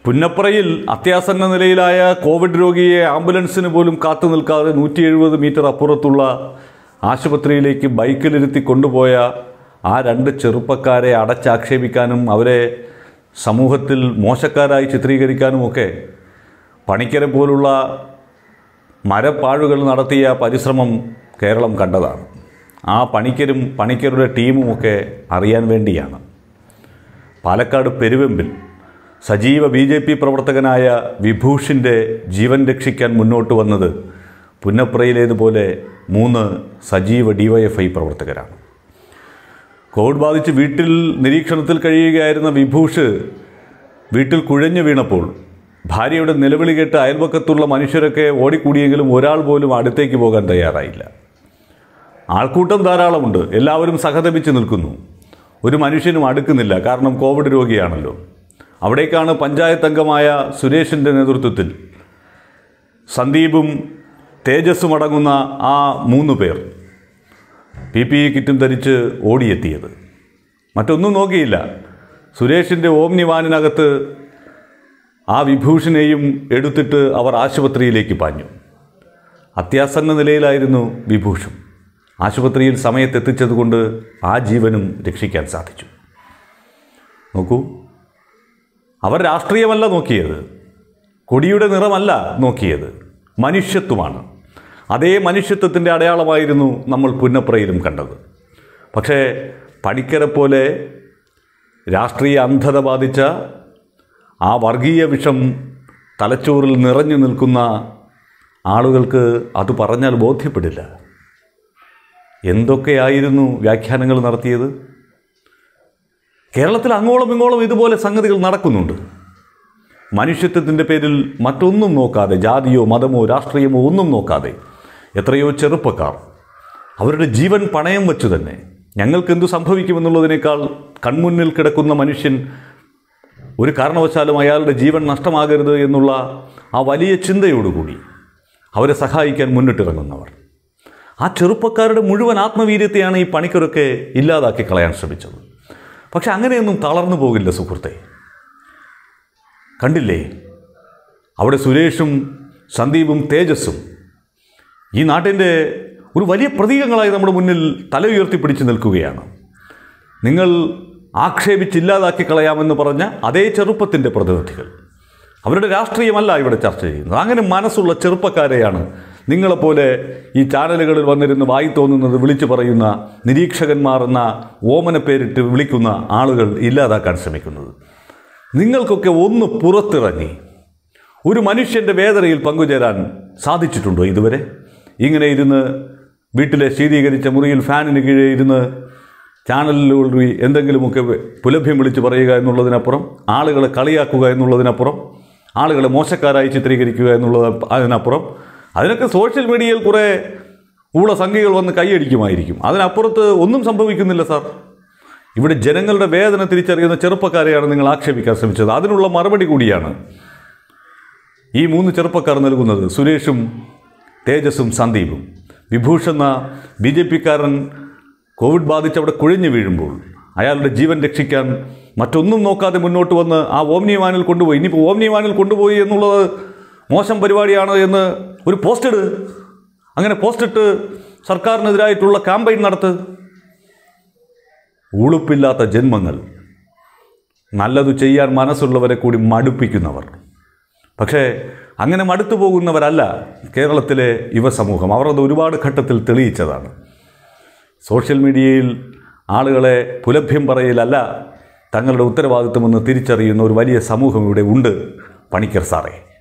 പുന്നപ്രയിൽ അത്യാസന്ന നിലയിലായ Covid രോഗിയെ ആംബുലൻസിന് പോലും കാത്തു നിൽക്കാതെ നൂറ്റി എഴുപത് മീറ്റർ അപ്പുറത്തുള്ള ആശുപത്രിയിലേക്ക് ബൈക്കിലിരുത്തി കൊണ്ടുപോയ ആ രണ്ട് ചെറുപ്പക്കാരെ അടച്ചാക്ഷേപിക്കാനും അവരെ സമൂഹത്തിൽ മോശക്കാരായി ചിത്രീകരിക്കാനുമൊക്കെ പണിക്കരെ പോലുള്ള മരപ്പാഴുകൾ നടത്തിയ പരിശ്രമം കേരളം കണ്ടതാണ് ആ പണിക്കരും പണിക്കരുടെ ടീമുമൊക്കെ അറിയാൻ വേണ്ടിയാണ് പാലക്കാട് പെരുവെമ്പിൽ സജീവ ബി ജെ പി പ്രവർത്തകനായ വിഭൂഷിൻ്റെ ജീവൻ രക്ഷിക്കാൻ മുന്നോട്ട് വന്നത് പുന്നപ്രയിലേതുപോലെ മൂന്ന് സജീവ ഡിവൈഎഫ്ഐ പ്രവർത്തകരാണ് കോവിഡ് ബാധിച്ച് വീട്ടിൽ നിരീക്ഷണത്തിൽ കഴിയുകയായിരുന്ന വിഭൂഷ് വീട്ടിൽ കുഴഞ്ഞു വീണപ്പോൾ ഭാര്യയുടെ നിലവിളി കേട്ട് അയൽപക്കത്തുള്ള മനുഷ്യരൊക്കെ ഓടിക്കൂടിയെങ്കിലും ഒരാൾ പോലും അടുത്തേക്ക് പോകാൻ തയ്യാറായില്ല ആൾക്കൂട്ടം ധാരാളമുണ്ട് എല്ലാവരും സഹതപിച്ച് നിൽക്കുന്നു ഒരു മനുഷ്യനും അടുക്കുന്നില്ല കാരണം കോവിഡ് രോഗിയാണല്ലോ അവിടേക്കാണ് പഞ്ചായത്ത് അംഗമായ സുരേഷിൻ്റെ നേതൃത്വത്തിൽ സന്ദീപും തേജസ്സും അടങ്ങുന്ന ആ മൂന്ന് പേർ പി പി ഇ കിറ്റും ധരിച്ച് ഓടിയെത്തിയത് മറ്റൊന്നും നോക്കിയില്ല സുരേഷിൻ്റെ ഓമ്നി വാനിനകത്ത് ആ വിഭൂഷണെയും എടുത്തിട്ട് അവർ ആശുപത്രിയിലേക്ക് പാഞ്ഞു അത്യാസന്ന നിലയിലായിരുന്നു വിഭൂഷും ആശുപത്രിയിൽ സമയത്തെത്തിച്ചതുകൊണ്ട് ആ ജീവനും രക്ഷിക്കാൻ സാധിച്ചു നോക്കൂ അവർ രാഷ്ട്രീയമല്ല നോക്കിയത് കൊടിയുടെ നിറമല്ല നോക്കിയത് മനുഷ്യത്വമാണ് അതേ മനുഷ്യത്വത്തിൻ്റെ അടയാളമായിരുന്നു നമ്മൾ പുന്നപ്രയിലും കണ്ടത് പക്ഷേ പണിക്കരെ പോലെ രാഷ്ട്രീയ അന്ധത ബാധിച്ച ആ വർഗീയ വിഷം തലച്ചോറിൽ നിറഞ്ഞു നിൽക്കുന്ന ആളുകൾക്ക് അത് പറഞ്ഞാൽ ബോധ്യപ്പെടില്ല എന്തൊക്കെയായിരുന്നു വ്യാഖ്യാനങ്ങൾ നടത്തിയത് കേരളത്തിൽ അങ്ങോളം ഇങ്ങോളം ഇതുപോലെ സംഗതികൾ നടക്കുന്നുണ്ട് മനുഷ്യത്വത്തിൻ്റെ പേരിൽ മറ്റൊന്നും നോക്കാതെ ജാതിയോ മതമോ രാഷ്ട്രീയമോ ഒന്നും നോക്കാതെ എത്രയോ ചെറുപ്പക്കാർ അവരുടെ ജീവൻ പണയം വെച്ചു തന്നെ ഞങ്ങൾക്കെന്തു സംഭവിക്കുമെന്നുള്ളതിനേക്കാൾ കൺമുന്നിൽ കിടക്കുന്ന മനുഷ്യൻ ഒരു കാരണവശാലും അയാളുടെ ജീവൻ നഷ്ടമാകരുത് എന്നുള്ള ആ വലിയ ചിന്തയോടുകൂടി അവരെ സഹായിക്കാൻ മുന്നിട്ടിറങ്ങുന്നവർ ആ ചെറുപ്പക്കാരുടെ മുഴുവൻ ആത്മവീര്യത്തെയാണ് ഈ പണിക്കരൊക്കെ ഇല്ലാതാക്കി കളയാൻ ശ്രമിച്ചത് പക്ഷെ അങ്ങനെയൊന്നും തളർന്നു പോകില്ല സുഹൃത്തെ കണ്ടില്ലേ അവിടെ സുരേഷും സന്ദീപും തേജസ്സും ഈ നാട്ടിൻ്റെ ഒരു വലിയ പ്രതീകങ്ങളായി നമ്മുടെ മുന്നിൽ തല ഉയർത്തി പിടിച്ചു നിൽക്കുകയാണ് നിങ്ങൾ ആക്ഷേപിച്ചില്ലാതാക്കി കളയാമെന്ന് പറഞ്ഞ അതേ ചെറുപ്പത്തിൻ്റെ പ്രതിനിധികൾ അവരുടെ രാഷ്ട്രീയമല്ല ഇവിടെ ചർച്ച ചെയ്യുന്നത് അങ്ങനെ മനസ്സുള്ള ചെറുപ്പക്കാരെയാണ് നിങ്ങളെപ്പോലെ ഈ ചാനലുകളിൽ വന്നിരുന്ന് വായി തോന്നുന്നത് വിളിച്ചു പറയുന്ന നിരീക്ഷകന്മാർ എന്ന ഓമന പേരിട്ട് വിളിക്കുന്ന ആളുകൾ ഇല്ലാതാക്കാൻ ശ്രമിക്കുന്നത് നിങ്ങൾക്കൊക്കെ ഒന്ന് പുറത്തിറങ്ങി ഒരു മനുഷ്യൻ്റെ വേദനയിൽ പങ്കുചേരാൻ സാധിച്ചിട്ടുണ്ടോ ഇതുവരെ ഇങ്ങനെ ഇരുന്ന് വീട്ടിലെ ശീതീകരിച്ച മുറിയിൽ ഫാനിന് കീഴേ ഇരുന്ന് ചാനലിലൂടെ എന്തെങ്കിലുമൊക്കെ പുലഭ്യം വിളിച്ച് പറയുക എന്നുള്ളതിനപ്പുറം ആളുകളെ കളിയാക്കുക എന്നുള്ളതിനപ്പുറം ആളുകളെ മോശക്കാരായി ചിത്രീകരിക്കുക എന്നുള്ളത് അതിനപ്പുറം അതിനൊക്കെ സോഷ്യൽ മീഡിയയിൽ കുറേ ഊളസംഖ്യകൾ വന്ന് കൈയടിക്കുമായിരിക്കും അതിനപ്പുറത്ത് ഒന്നും സംഭവിക്കുന്നില്ല സാർ ഇവിടെ ജനങ്ങളുടെ വേദന തിരിച്ചറിയുന്ന ചെറുപ്പക്കാരെയാണ് നിങ്ങൾ ആക്ഷേപിക്കാൻ ശ്രമിച്ചത് അതിനുള്ള മറുപടി കൂടിയാണ് ഈ മൂന്ന് ചെറുപ്പക്കാർ നൽകുന്നത് സുരേഷും തേജസും സന്ദീപും വിഭൂഷ് എന്ന ബി ജെ പിക്കാരൻ കോവിഡ് ബാധിച്ച് അവിടെ കുഴഞ്ഞു വീഴുമ്പോൾ അയാളുടെ ജീവൻ രക്ഷിക്കാൻ മറ്റൊന്നും നോക്കാതെ മുന്നോട്ട് വന്ന് ആ ഓമ്നി വാനിൽ കൊണ്ടുപോയി ഇനിയിപ്പോൾ ഓമ്നി വാനിൽ കൊണ്ടുപോയി എന്നുള്ളത് മോശം പരിപാടിയാണ് എന്ന് ഒരു പോസ്റ്റ് ഇട് അങ്ങനെ പോസ്റ്റ് ഇട്ട് സർക്കാരിനെതിരായിട്ടുള്ള ക്യാമ്പയിൻ നടത്ത് ഉളുപ്പില്ലാത്ത ജന്മങ്ങൾ നല്ലതു ചെയ്യാൻ മനസ്സുള്ളവരെ കൂടി മടുപ്പിക്കുന്നവർ പക്ഷേ അങ്ങനെ മടുത്തു പോകുന്നവരല്ല കേരളത്തിലെ യുവസമൂഹം അവർ അത് ഒരുപാട് ഘട്ടത്തിൽ തെളിയിച്ചതാണ് സോഷ്യൽ മീഡിയയിൽ ആളുകളെ പുലഭ്യം പറയലല്ല തങ്ങളുടെ ഉത്തരവാദിത്വമെന്ന് തിരിച്ചറിയുന്ന ഒരു വലിയ സമൂഹം ഇവിടെ ഉണ്ട് പണിക്കർ സാറേ